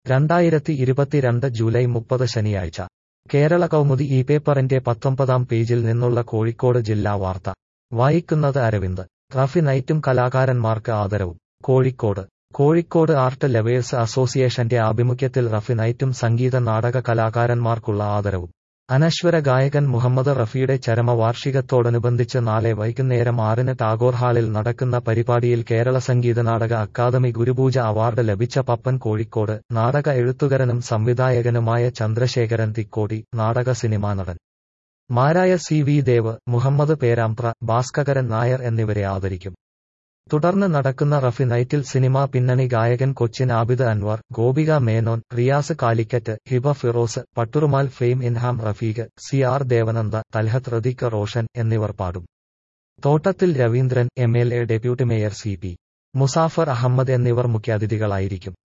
രണ്ടായിരത്തി ഇരുപത്തിരണ്ട് ജൂലൈ മുപ്പത് ശനിയാഴ്ച കേരള കൗമുദി ഈ പേപ്പറിന്റെ പത്തൊമ്പതാം പേജിൽ നിന്നുള്ള കോഴിക്കോട് ജില്ലാ വാർത്ത വായിക്കുന്നത് അരവിന്ദ് റഫി നൈറ്റും കലാകാരന്മാർക്ക് ആദരവും കോഴിക്കോട് കോഴിക്കോട് ആർട്ട് ലവേഴ്സ് അസോസിയേഷന്റെ ആഭിമുഖ്യത്തിൽ റഫി നൈറ്റും സംഗീത നാടക കലാകാരന്മാർക്കുള്ള ആദരവും അനശ്വര ഗായകൻ മുഹമ്മദ് റഫിയുടെ ചരമവാർഷികത്തോടനുബന്ധിച്ച് നാളെ വൈകുന്നേരം ആറിന് ടാഗോർ ഹാളിൽ നടക്കുന്ന പരിപാടിയിൽ കേരള സംഗീത നാടക അക്കാദമി ഗുരുപൂജ അവാർഡ് ലഭിച്ച പപ്പൻ കോഴിക്കോട് നാടക എഴുത്തുകാരനും സംവിധായകനുമായ ചന്ദ്രശേഖരൻ തിക്കോടി നാടക സിനിമാ നടൻ മാരായ സി വി ദേവ് മുഹമ്മദ് പേരാമ്പ്ര ഭാസ്കരൻ നായർ എന്നിവരെ ആദരിക്കും തുടർന്ന് നടക്കുന്ന റഫി നൈറ്റിൽ സിനിമാ പിന്നണി ഗായകൻ Cochin Abid Anwar Gopika Menon Riyas Calicut Hiba Firoz Patturumal fame Inham Rafeeq C R Devananda Talhath Radhik Roshan എന്നിവർ പാടും Thottathil Raveendran M L A deputy mayor C P Musafar Ahmed എന്നിവർ മുഖ്യാതിഥികളായിരിക്കും